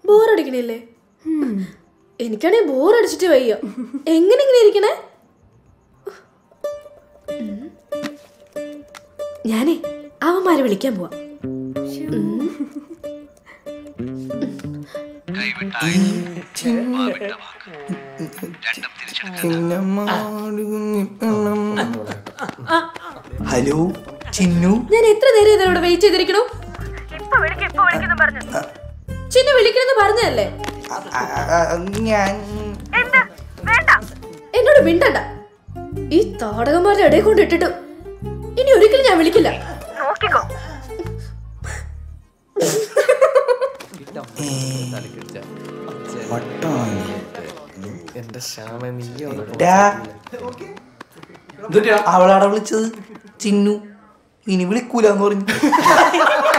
ബോറടിക്കണില്ലേ എനിക്കാണെ ബോറടിച്ചിട്ട് വയ്യ എങ്ങനെ ഇങ്ങനെ ഇരിക്കണേ ഉം. ഞാനേ അവന്മാരെ വിളിക്കാൻ പോവാ ഹലോ ചിന്നു ഞാൻ എത്ര നേരം ഇതിനോട് വെയിറ്റ് ചെയ്തിരിക്കണു ചിന്നു വിളിക്കണമെന്ന് പറഞ്ഞതല്ലേ ഞാൻ എന്നോട് മിണ്ടണ്ട ഈ താടകന്മാരുടെ ഇടയിൽ കൊണ്ട് ഇട്ടിട്ട് ഇനി ഒരിക്കലും ഞാൻ വിളിക്കില്ല വട്ടമാണ് എന്റെ ശ്യാമ നീ ഡാ. അവളാടെ വിളിച്ചത് ചിന്നു ഇനി വിളിക്കൂലെന്ന് പറഞ്ഞു